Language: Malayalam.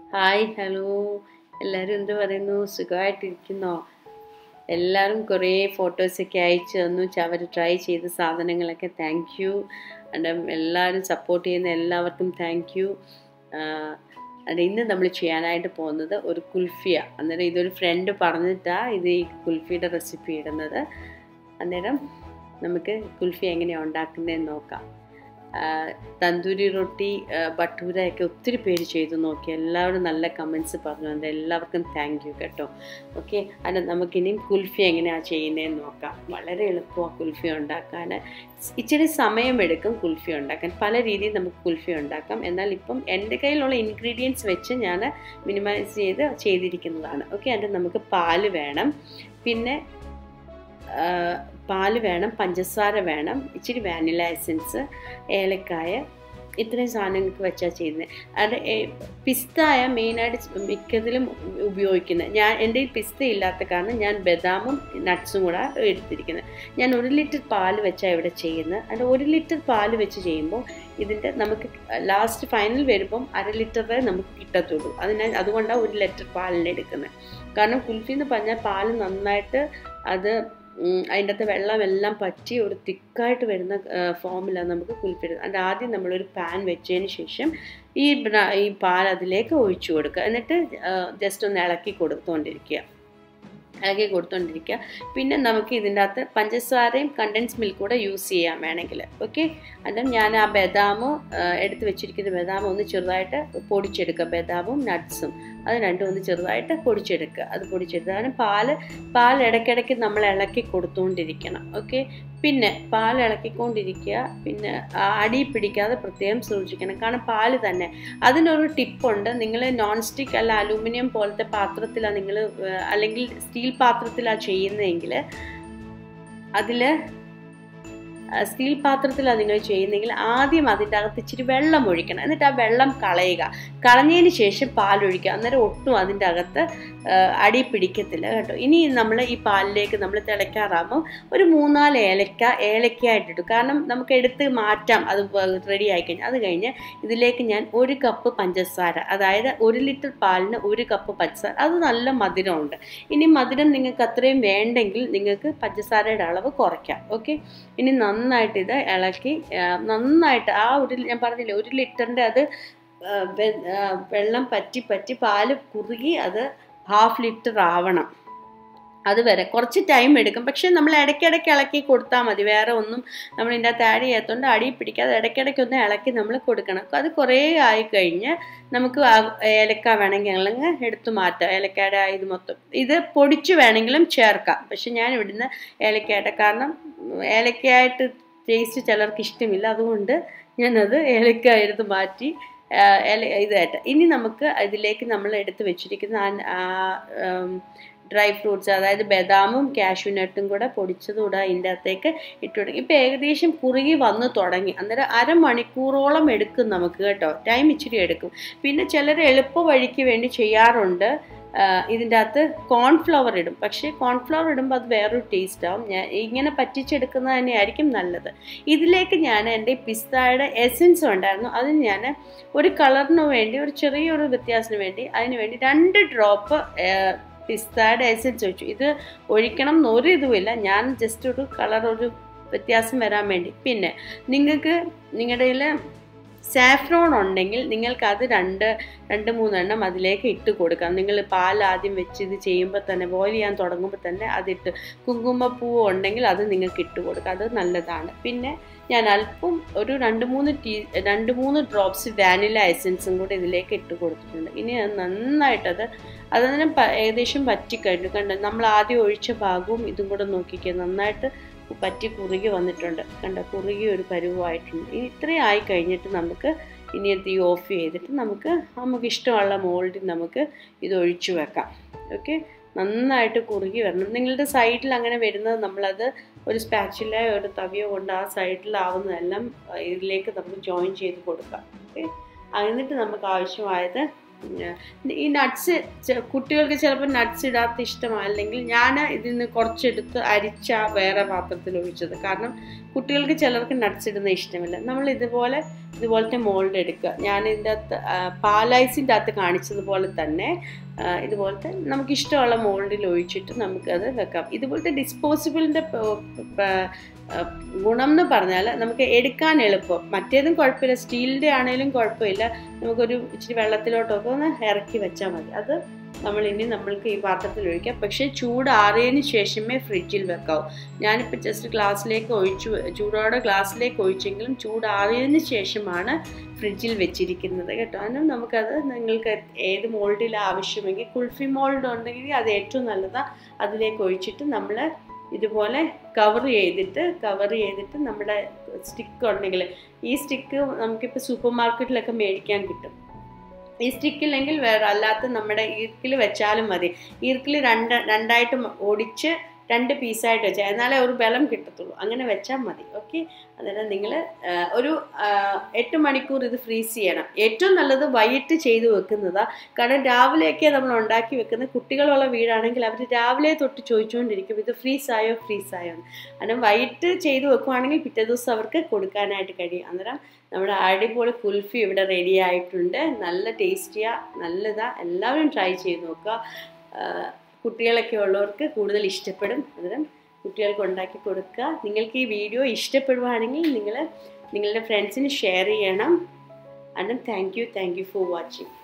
ഹായ് ഹലോ എല്ലാവരും എന്ത് പറയുന്നു സുഖമായിട്ടിരിക്കുന്നോ എല്ലാവരും കുറേ ഫോട്ടോസൊക്കെ അയച്ചു തന്നു അവർ ട്രൈ ചെയ്ത സാധനങ്ങളൊക്കെ താങ്ക് യു ആൻഡ് എല്ലാവരും സപ്പോർട്ട് ചെയ്യുന്ന എല്ലാവർക്കും താങ്ക് യു അത് ഇന്ന് നമ്മൾ ചെയ്യാനായിട്ട് പോകുന്നത് ഒരു കുൽഫിയ അന്നേരം ഇതൊരു ഫ്രണ്ട് പറഞ്ഞിട്ടാണ് ഇത് ഈ കുൽഫിയുടെ റെസിപ്പി ഇടുന്നത് അന്നേരം നമുക്ക് കുൽഫി എങ്ങനെയാണ് ഉണ്ടാക്കുന്നതെന്ന് നോക്കാം തന്തൂരി റൊട്ടി ഭട്ടൂരയൊക്കെ ഒത്തിരി പേര് ചെയ്തു നോക്കി എല്ലാവരും നല്ല കമൻസ് പറഞ്ഞു അത് എല്ലാവർക്കും താങ്ക് യു കേട്ടോ ഓക്കെ അത് നമുക്കിനിയും കുൽഫി എങ്ങനെയാണ് ചെയ്യുന്നതെന്ന് നോക്കാം വളരെ എളുപ്പമാണ് കുൽഫി ഉണ്ടാക്കാൻ ഇച്ചിരി സമയമെടുക്കും കുൽഫി ഉണ്ടാക്കാൻ പല രീതിയിൽ നമുക്ക് കുൽഫി ഉണ്ടാക്കാം എന്നാൽ ഇപ്പം എൻ്റെ കയ്യിലുള്ള ഇൻഗ്രീഡിയൻസ് വെച്ച് ഞാൻ മിനിമൈസ് ചെയ്ത് ചെയ്തിരിക്കുന്നതാണ് ഓക്കെ അത് നമുക്ക് പാല് വേണം പിന്നെ പാല് വേണം പഞ്ചസാര വേണം ഇച്ചിരി വാനില എസൻസ് ഏലക്കായ ഇത്രയും സാധനങ്ങൾക്ക് വെച്ചാൽ ചെയ്യുന്നത് അത് പിസ്തായ മെയിനായിട്ട് മിക്കതിലും ഉപയോഗിക്കുന്നത് ഞാൻ എൻ്റെ പിസ്ത ഇല്ലാത്ത കാരണം ഞാൻ ബദാമും നട്ട്സും കൂടെ എടുത്തിരിക്കുന്നത് ഞാൻ ഒരു ലിറ്റർ പാല് വെച്ചാൽ ഇവിടെ ചെയ്യുന്നത് അത് ഒരു ലിറ്റർ പാല് വെച്ച് ചെയ്യുമ്പോൾ ഇതിൻ്റെ നമുക്ക് ലാസ്റ്റ് ഫൈനൽ വരുമ്പം അര ലിറ്ററേ നമുക്ക് കിട്ടത്തുള്ളൂ അതിന് അതുകൊണ്ടാണ് ഒരു ലിറ്റർ പാലിന് എടുക്കുന്നത് കാരണം കുൽഫി എന്ന് പറഞ്ഞാൽ പാല് നന്നായിട്ട് അത് അതിൻ്റെ അകത്ത് വെള്ളമെല്ലാം പറ്റി ഒരു തിക്കായിട്ട് വരുന്ന ഫോമിലാണ് നമുക്ക് കുൽപ്പിടുന്നത് അതിൻ്റെ ആദ്യം നമ്മളൊരു പാൻ വെച്ചതിന് ശേഷം ഈ ഈ പാൽ അതിലേക്ക് ഒഴിച്ചു കൊടുക്കുക എന്നിട്ട് ജസ്റ്റ് ഒന്ന് ഇളക്കി കൊടുത്തുകൊണ്ടിരിക്കുക ഇളക്കി കൊടുത്തുകൊണ്ടിരിക്കുക പിന്നെ നമുക്ക് ഇതിൻ്റെ അകത്ത് പഞ്ചസാരയും കണ്ടൻസ് മിൽക്ക് കൂടെ യൂസ് ചെയ്യാൻ വേണമെങ്കിൽ ഓക്കെ അന്നേരം ഞാൻ ആ ബദാമും എടുത്ത് വെച്ചിരിക്കുന്ന ബദാം ഒന്ന് ചെറുതായിട്ട് പൊടിച്ചെടുക്കുക ബദാമും നട്ട്സും അത് രണ്ടും ഒന്ന് ചെറുതായിട്ട് പൊടിച്ചെടുക്കുക അത് പൊടിച്ചെടുക്കുക പാല് പാൽ ഇടയ്ക്കിടയ്ക്ക് നമ്മൾ ഇളക്കി കൊടുത്തുകൊണ്ടിരിക്കണം ഓക്കെ പിന്നെ പാൽ ഇളക്കിക്കൊണ്ടിരിക്കുക പിന്നെ അടി പിടിക്കാതെ പ്രത്യേകം സൂക്ഷിക്കണം കാരണം പാല് തന്നെ അതിനൊരു ടിപ്പുണ്ട് നിങ്ങൾ നോൺ സ്റ്റിക്ക് അല്ല അലൂമിനിയം പോലത്തെ പാത്രത്തിലാണ് നിങ്ങൾ അല്ലെങ്കിൽ സ്റ്റീൽ പാത്രത്തിലാണ് ചെയ്യുന്നതെങ്കിൽ അതിൽ സ്റ്റീൽ പാത്രത്തിലാണ് നിങ്ങൾ ചെയ്യുന്നതെങ്കിൽ ആദ്യം അതിൻ്റെ അകത്ത് ഇച്ചിരി വെള്ളം ഒഴിക്കണം എന്നിട്ട് ആ വെള്ളം കളയുക കളഞ്ഞതിന് ശേഷം പാലൊഴിക്കുക അന്നേരം ഒട്ടും അതിൻ്റെ അകത്ത് അടി പിടിക്കത്തില്ല കേട്ടോ ഇനി നമ്മൾ ഈ പാലിലേക്ക് നമ്മൾ തിളയ്ക്കാറാകുമ്പോൾ ഒരു മൂന്നാല് ഏലക്ക ഏലക്കയായിട്ടിട്ടു കാരണം നമുക്ക് എടുത്ത് മാറ്റാം അത് റെഡി ആയി കഴിഞ്ഞാൽ അത് കഴിഞ്ഞ് ഇതിലേക്ക് ഞാൻ ഒരു കപ്പ് പഞ്ചസാര അതായത് ഒരു ലിറ്റർ പാലിന് ഒരു കപ്പ് പഞ്ചസാര അത് നല്ല മധുരമുണ്ട് ഇനി മധുരം നിങ്ങൾക്ക് അത്രയും വേണ്ടെങ്കിൽ നിങ്ങൾക്ക് പഞ്ചസാരയുടെ അളവ് കുറയ്ക്കാം ഓക്കെ ഇനി നന്നായിട്ട് ഇത് ഇളക്കി നന്നായിട്ട് ആ ഒരു ഞാൻ പറഞ്ഞില്ലേ ഒരു ലിറ്ററിൻ്റെ അത് വെള്ളം പറ്റി പറ്റി പാല് കുറുകി അത് ഹാഫ് ലിറ്റർ ആവണം അതുവരെ കുറച്ച് ടൈം എടുക്കും പക്ഷേ നമ്മൾ ഇടയ്ക്കിടയ്ക്ക് ഇളക്കി കൊടുത്താൽ മതി വേറെ ഒന്നും നമ്മൾ ഇതിൻ്റെ അകത്ത് ആഡ് ചെയ്യാത്തതുകൊണ്ട് അടി പിടിക്കാതെ ഇടയ്ക്കിടയ്ക്ക് ഒന്ന് ഇളക്കി നമ്മൾ കൊടുക്കണം അത് കുറേ ആയി കഴിഞ്ഞ് നമുക്ക് ഏലക്ക വേണമെങ്കിൽ അല്ലെങ്കിൽ എടുത്തു മാറ്റാം ഏലക്കയുടെ ഇത് മൊത്തം ഇത് പൊടിച്ച് വേണമെങ്കിലും ചേർക്കാം പക്ഷെ ഞാൻ ഇവിടുന്ന് ഏലക്കയുടെ കാരണം ഏലക്കയായിട്ട് ടേസ്റ്റ് ചിലർക്ക് ഇഷ്ടമില്ല അതുകൊണ്ട് ഞാനത് ഏലക്ക എടുത്ത് മാറ്റി ഇതായിട്ട് ഇനി നമുക്ക് ഇതിലേക്ക് നമ്മൾ എടുത്ത് വെച്ചിരിക്കുന്ന ഡ്രൈ ഫ്രൂട്ട്സ് അതായത് ബദാമും കാഷ്യൂനട്ടും കൂടെ പൊടിച്ചതും കൂടെ അതിൻ്റെ അകത്തേക്ക് ഇട്ട് തുടങ്ങി ഇപ്പോൾ ഏകദേശം കുറുകി വന്ന് തുടങ്ങി അന്നേരം അരമണിക്കൂറോളം എടുക്കും നമുക്ക് കേട്ടോ ടൈം ഇച്ചിരി എടുക്കും പിന്നെ ചിലർ എളുപ്പ വഴിക്ക് വേണ്ടി ചെയ്യാറുണ്ട് ഇതിൻ്റെ അകത്ത് കോൺഫ്ലവർ ഇടും പക്ഷേ കോൺഫ്ലവർ ഇടുമ്പോൾ അത് വേറൊരു ടേസ്റ്റ് ആവും ഞാൻ ഇങ്ങനെ പറ്റിച്ചെടുക്കുന്നത് തന്നെയായിരിക്കും നല്ലത് ഇതിലേക്ക് ഞാൻ എൻ്റെ പിസ്തായുടെ എസൻസ് ഉണ്ടായിരുന്നു അത് ഞാൻ ഒരു കളറിന് വേണ്ടി ഒരു ചെറിയൊരു വ്യത്യാസത്തിന് വേണ്ടി അതിന് വേണ്ടി രണ്ട് ഡ്രോപ്പ് പിസ്തായുടെ എസൻസ് ഒഴിച്ചു ഇത് ഒഴിക്കണം എന്നൊരു ഇതുമില്ല ഞാൻ ജസ്റ്റ് ഒരു കളർ ഒരു വ്യത്യാസം വരാൻ വേണ്ടി പിന്നെ നിങ്ങൾക്ക് നിങ്ങളുടെ സാഫ്രോൺ ഉണ്ടെങ്കിൽ നിങ്ങൾക്ക് അത് രണ്ട് രണ്ട് മൂന്നെണ്ണം അതിലേക്ക് ഇട്ട് കൊടുക്കാം നിങ്ങൾ പാൽ ആദ്യം വെച്ച് ഇത് ചെയ്യുമ്പോൾ തന്നെ ബോയിൽ ചെയ്യാൻ തുടങ്ങുമ്പോൾ തന്നെ അതിട്ട് കുങ്കുമപ്പൂവ് ഉണ്ടെങ്കിൽ അത് നിങ്ങൾക്ക് ഇട്ട് കൊടുക്കാം അത് നല്ലതാണ് പിന്നെ ഞാൻ അല്പം ഒരു രണ്ട് മൂന്ന് ടീ രണ്ട് മൂന്ന് ഡ്രോപ്സ് വാനില എസൻസും കൂടെ ഇതിലേക്ക് ഇട്ട് കൊടുത്തിട്ടുണ്ട് ഇനി അത് നന്നായിട്ടത് അതിനെ ഏകദേശം പറ്റിക്കഴിഞ്ഞു കണ്ട നമ്മൾ ആദ്യം ഒഴിച്ച ഭാഗവും ഇതും കൂടെ നോക്കിക്കുക നന്നായിട്ട് പറ്റി കുറുകി വന്നിട്ടുണ്ട് കണ്ട കുറുകി ഒരു പരുവമായിട്ടുണ്ട് ഇത്രയും ആയി കഴിഞ്ഞിട്ട് നമുക്ക് ഇനി തീ ഓഫ് ചെയ്തിട്ട് നമുക്ക് നമുക്ക് ഇഷ്ടമുള്ള മോൾഡിൽ നമുക്ക് ഇത് ഒഴിച്ചു വെക്കാം ഓക്കെ നന്നായിട്ട് കുറുകി വരണം നിങ്ങളുടെ സൈഡിൽ അങ്ങനെ വരുന്നത് നമ്മളത് ഒരു സ്പാച്ചിലോ ഒരു തവിയോ കൊണ്ട് ആ സൈഡിലാവുന്നതെല്ലാം ഇതിലേക്ക് നമുക്ക് ജോയിൻ ചെയ്ത് കൊടുക്കാം ഓക്കെ എന്നിട്ട് നമുക്ക് ആവശ്യമായത് ഈ നട്ട്സ് കുട്ടികൾക്ക് ചിലപ്പോൾ നട്ട്സ് ഇടാത്ത ഇഷ്ടമല്ലെങ്കിൽ ഞാൻ ഇതിൽ നിന്ന് കുറച്ചെടുത്ത് അരിച്ച വേറെ പാത്രത്തിൽ ഒഴിച്ചത് കാരണം കുട്ടികൾക്ക് ചിലർക്ക് നട്ട്സ് ഇടുന്ന ഇഷ്ടമില്ല നമ്മൾ ഇതുപോലെ ഇതുപോലത്തെ മോൾഡ് എടുക്കുക ഞാൻ ഇതിൻ്റെ അകത്ത് പാലൈസിൻ്റെ അകത്ത് കാണിച്ചതുപോലെ തന്നെ ആ, ഇതുപോലത്തെ നമുക്ക് ഇഷ്ടമുള്ള മോൾഡിൽ ഒഴിച്ചിട്ട് നമുക്കത് വെക്കാം ഇതുപോലത്തെ ഡിസ്പോസിബിളിൻ്റെ ഗുണം എന്ന് പറഞ്ഞാൽ നമുക്ക് എടുക്കാൻ എളുപ്പം മറ്റേതും കുഴപ്പമില്ല സ്റ്റീലിൻ്റെ ആണെങ്കിലും കുഴപ്പമില്ല നമുക്കൊരു ഇച്ചിരി വെള്ളത്തിലോട്ടൊക്കെ ഒന്ന് ഇറക്കി വെച്ചാൽ മതി അത് നമ്മൾ ഇനി നമ്മൾക്ക് ഈ പാത്രത്തിൽ ഒഴിക്കാം പക്ഷേ ചൂടാറിയതിന് ശേഷമേ ഫ്രിഡ്ജിൽ വെക്കാവൂ ഞാനിപ്പോൾ ജസ്റ്റ് ഗ്ലാസ്സിലേക്ക് ഒഴിച്ചു ചൂടോടെ ഗ്ലാസ്സിലേക്ക് ഒഴിച്ചെങ്കിലും ചൂടാറിയതിന് ശേഷമാണ് ഫ്രിഡ്ജിൽ വെച്ചിരിക്കുന്നത് കേട്ടോ അതിനും നമുക്കത് നിങ്ങൾക്ക് ഏത് മോൾഡിൽ ആവശ്യമെങ്കിൽ കുൾഫി മോൾഡ് ഉണ്ടെങ്കിൽ അത് ഏറ്റവും നല്ലതാണ് അതിലേക്ക് ഒഴിച്ചിട്ട് നമ്മൾ ഇതുപോലെ കവർ ചെയ്തിട്ട് കവർ ചെയ്തിട്ട് നമ്മുടെ സ്റ്റിക്ക് ഉണ്ടെങ്കിൽ ഈ സ്റ്റിക്ക് നമുക്കിപ്പോൾ സൂപ്പർ മാർക്കറ്റിലൊക്കെ മേടിക്കാൻ കിട്ടും ഈ സ്റ്റിക്കില്ലെങ്കിൽ വേറെ അല്ലാത്ത നമ്മുടെ ഈർക്കിൽ വെച്ചാലും മതി ഈർക്കിൽ രണ്ട് രണ്ടായിട്ട് ഓടിച്ച് രണ്ട് പീസായിട്ട് വെച്ചാൽ എന്നാലേ ഒരു ബലം കിട്ടത്തുള്ളൂ അങ്ങനെ വെച്ചാൽ മതി ഓക്കെ അന്നേരം നിങ്ങൾ ഒരു ആ, എട്ട് മണിക്കൂർ ഇത് ഫ്രീസ് ചെയ്യണം ഏറ്റവും നല്ലത് വൈകിട്ട് ചെയ്ത് വെക്കുന്നതാണ് കാരണം രാവിലെയൊക്കെ നമ്മൾ ഉണ്ടാക്കി വെക്കുന്ന കുട്ടികളുള്ള വീടാണെങ്കിൽ അവർ രാവിലെ തൊട്ട് ചോദിച്ചുകൊണ്ടിരിക്കും ഇത് ഫ്രീസ് ആയോ ഫ്രീസ് ആയോ എന്ന് കാരണം വൈകിട്ട് ചെയ്ത് വെക്കുവാണെങ്കിൽ പിറ്റേ ദിവസം അവർക്ക് കൊടുക്കാനായിട്ട് കഴിയും അന്നേരം നമ്മുടെ അടിപൊളി കുൽഫി ഇവിടെ റെഡി ആയിട്ടുണ്ട് നല്ല ടേസ്റ്റിയാണ് നല്ലതാണ് എല്ലാവരും ട്രൈ ചെയ്ത് നോക്കുക ആ, കുട്ടികളൊക്കെ ഉള്ളവർക്ക് കൂടുതൽ ഇഷ്ടപ്പെടും അന്നേരം കുട്ടികൾക്ക് ഉണ്ടാക്കി കൊടുക്കുക നിങ്ങൾക്ക് ഈ വീഡിയോ ഇഷ്ടപ്പെടുവാണെങ്കിൽ നിങ്ങൾ നിങ്ങളുടെ ഫ്രണ്ട്സിന് ഷെയർ ചെയ്യണം അന്നേരം thank you thank you for watching